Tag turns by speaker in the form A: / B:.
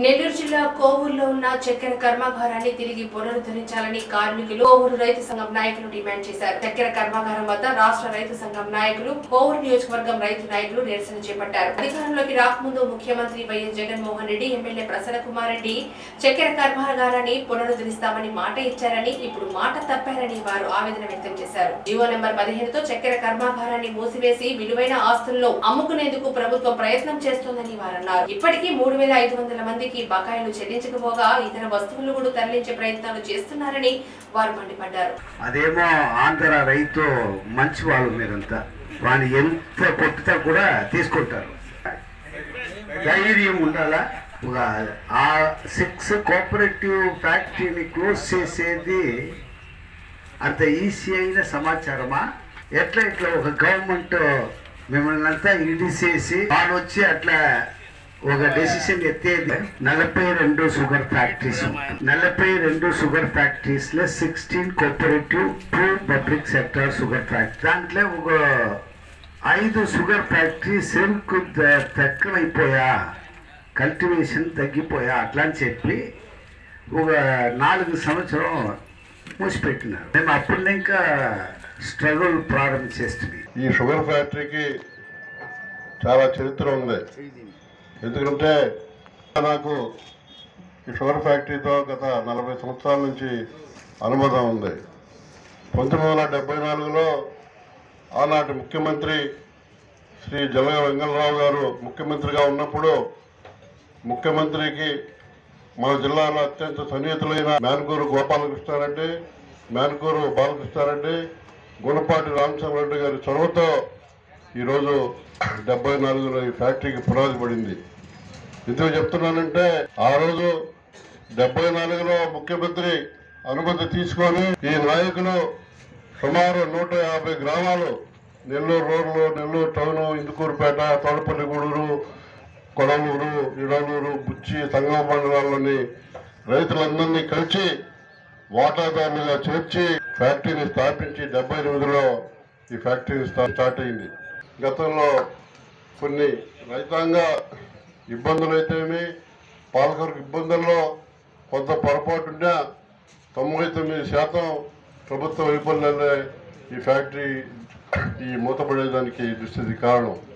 A: నెల్లూరు జిల్లా కోవూరులో ఉన్న చక్కెర కర్మాగారాన్ని తిరిగి పునరుద్ధరించాలని కార్మికులు కోవూరు రైతు సంఘం నాయకులు డిమాండ్ చేశారు చక్కెర కర్మాగారం వద్ద రాష్ట్ర రైతు సంఘం నాయకులు కోవూరు నియోజకవర్గం రైతు నాయకులు నిరసన చేపట్టారు అధికారంలోకి రాకముందు ముఖ్యమంత్రి వైఎస్ జగన్మోహన్ రెడ్డి ఎమ్మెల్యే ప్రసన్న కుమార్ రెడ్డి చక్కెర కర్మాగారాన్ని పునరుద్ధరిస్తామని మాట ఇచ్చారని ఇప్పుడు మాట తప్పారని వారు ఆవేదన వ్యక్తం చేశారు జీవో నెంబర్ పదిహేనుతో చక్కెర కర్మాగారాన్ని మూసివేసి విలువైన ఆస్తులను అమ్ముకునేందుకు ప్రభుత్వం ప్రయత్నం చేస్తోందని వారు అన్నారు ఇప్పటికీ మూడు వేల ఐదు వందల మందికి బకాయిలు చెల్లించకపోగా ఇతర వస్తువులు కూడా తరలించే ప్రయత్నాలు చేస్తున్నారని వారు మండిపడ్డారు
B: అదేమో ఆంధ్ర రైతు మంచి వాళ్ళు మీరంతా వాని ఎంత కొట్టితే కూడా తీసుకుంటారు ధైర్యం ఉండాలా ఒక ఆ సిక్స్ కోఆపరేటివ్ ఫ్యాక్టరీని క్లోజ్ చేసేది అంత ఈజీ అయిన సమాచారమా ఎట్లా ఇట్లా ఒక గవర్నమెంట్ మిమ్మల్ని అంతా ఇడిసేసి వాళ్ళు వచ్చి అట్లా ఒక డెసిషన్ ఎత్తేది నలభై రెండు షుగర్ ఫ్యాక్టరీస్ నలభై రెండు షుగర్ ఫ్యాక్టరీస్ లో sixteen cooperative two public sector sugar factory దాంట్లో ఒక ఐదు షుగర్ ఫ్యాక్టరీ సెల్కు తక్కువైపోయా కల్టివేషన్ తగ్గిపోయా అట్లా అని చెప్పి ఒక నాలుగు సంవత్సరం మూసిపెట్టినారు మేము అప్పుడు ఇంకా స్ట్రగుల్ ప్రారంభించేస్తుంది
C: ఈ షుగర్ ఫ్యాక్టరీకి చాలా చరిత్ర ఉంది ఎందుకంటే నాకు ఈ షుగర్ ఫ్యాక్టరీతో గత నలభై సంవత్సరాల నుంచి అనుబంధం ఉంది పంతొమ్మిది వందల డెబ్బై నాలుగులో ఆనాటి ముఖ్యమంత్రి శ్రీ జలగ వెంగళరావు గారు ముఖ్యమంత్రిగా ఉన్నప్పుడు ముఖ్యమంత్రికి మన జిల్లాలో అత్యంత సన్నిహితులైన మేనకూరు గోపాలకృష్ణారెడ్డి మేనకూరు బాలకృష్ణారెడ్డి గుణపాటి రామచంద్రరెడ్డి గారి చొరవతో ఈరోజు డెబ్బై నాలుగులో ఈ ఫ్యాక్టరీకి పునాది పడింది ఎందుకు చెప్తున్నానంటే ఆ రోజు డెబ్బై నాలుగులో ముఖ్యమంత్రి అనుమతి తీసుకొని ఈ నాయకులు సుమారు నూట యాభై గ్రామాలు నెల్లూరు రోడ్లు నెల్లూరు టౌన్ ఇందుకూరుపేట తోడపల్లి గూడూరు కొడలూరు ఇడలూరు బుచ్చి సంగమ మండలాల్లోని రైతులందరినీ కలిసి వాటాదారులుగా చేర్చి ఫ్యాక్టరీని స్థాపించి డెబ్బై ఎనిమిదిలో ఈ ఫ్యాక్టరీ స్టా- స్టార్ట్ అయింది గతంలో కొన్ని రైతాంగ ఇబ్బందులు అయితేమి పాలకవర్గ ఇబ్బందుల్లో కొంత పొరపాటున్నా తొంభై తొమ్మిది శాతం ప్రభుత్వ వైఫల్యాలే ఈ ఫ్యాక్టరీ ఈ మూతపడేదానికి దుస్థితి కారణం